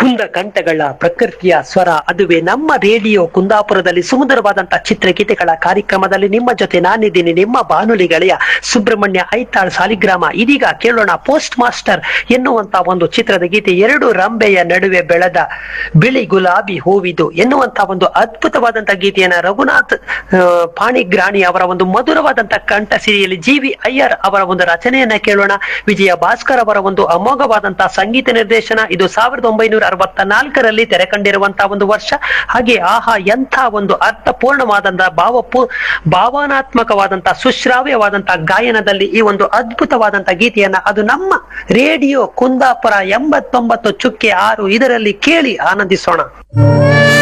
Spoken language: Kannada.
ಕುಂದ ಕಂಠಗಳ ಪ್ರಕೃತಿಯ ಸ್ವರ ಅದುವೇ ನಮ್ಮ ರೇಡಿಯೋ ಕುಂದಾಪುರದಲ್ಲಿ ಸುಂದರವಾದಂತಹ ಚಿತ್ರಗೀತೆಗಳ ಕಾರ್ಯಕ್ರಮದಲ್ಲಿ ನಿಮ್ಮ ಜೊತೆ ನಾನಿದ್ದೀನಿ ನಿಮ್ಮ ಬಾನುಲಿ ಗೆಳೆಯ ಸುಬ್ರಹ್ಮಣ್ಯ ಐತಾಳ್ ಸಾಲಿಗ್ರಾಮ ಇದೀಗ ಕೇಳೋಣ ಪೋಸ್ಟ್ ಮಾಸ್ಟರ್ ಎನ್ನುವಂತ ಒಂದು ಚಿತ್ರದ ಗೀತೆ ಎರಡು ರಂಬೆಯ ನಡುವೆ ಬೆಳೆದ ಬಿಳಿ ಗುಲಾಬಿ ಹೂವಿದು ಎನ್ನುವಂತ ಒಂದು ಅದ್ಭುತವಾದಂತಹ ಗೀತೆಯನ್ನ ರಘುನಾಥ್ ಆ, ಪಾಣಿಗ್ರಾಣಿ ಅವರ ಒಂದು ಮಧುರವಾದಂತಹ ಕಂಠ ಸಿರಿಯಲ್ಲಿ ಜಿ ವಿ ಅಯ್ಯರ್ ಅವರ ಒಂದು ರಚನೆಯನ್ನ ಕೇಳೋಣ ವಿಜಯ ಭಾಸ್ಕರ್ ಅವರ ಒಂದು ಅಮೋಘವಾದಂತಹ ಸಂಗೀತ ನಿರ್ದೇಶನ ಇದು ಸಾವಿರದ ಒಂಬೈನೂರ ಅರವತ್ತ ನಾಲ್ಕರಲ್ಲಿ ತೆರೆ ಕಂಡಿರುವಂತಹ ಒಂದು ವರ್ಷ ಹಾಗೆ ಆಹಾ ಎಂಥ ಒಂದು ಅರ್ಥಪೂರ್ಣವಾದಂತಹ ಭಾವಪೂ ಭಾವನಾತ್ಮಕವಾದಂತಹ ಸುಶ್ರಾವ್ಯವಾದಂತಹ ಗಾಯನದಲ್ಲಿ ಈ ಒಂದು ಅದ್ಭುತವಾದಂತಹ ಗೀತೆಯನ್ನ ಅದು ನಮ್ಮ ರೇಡಿಯೋ ಕುಂದಾಪುರ ಎಂಬತ್ತೊಂಬತ್ತು ಚುಕ್ಕೆ ಆರು ಇದರಲ್ಲಿ ಕೇಳಿ ಆನಂದಿಸೋಣ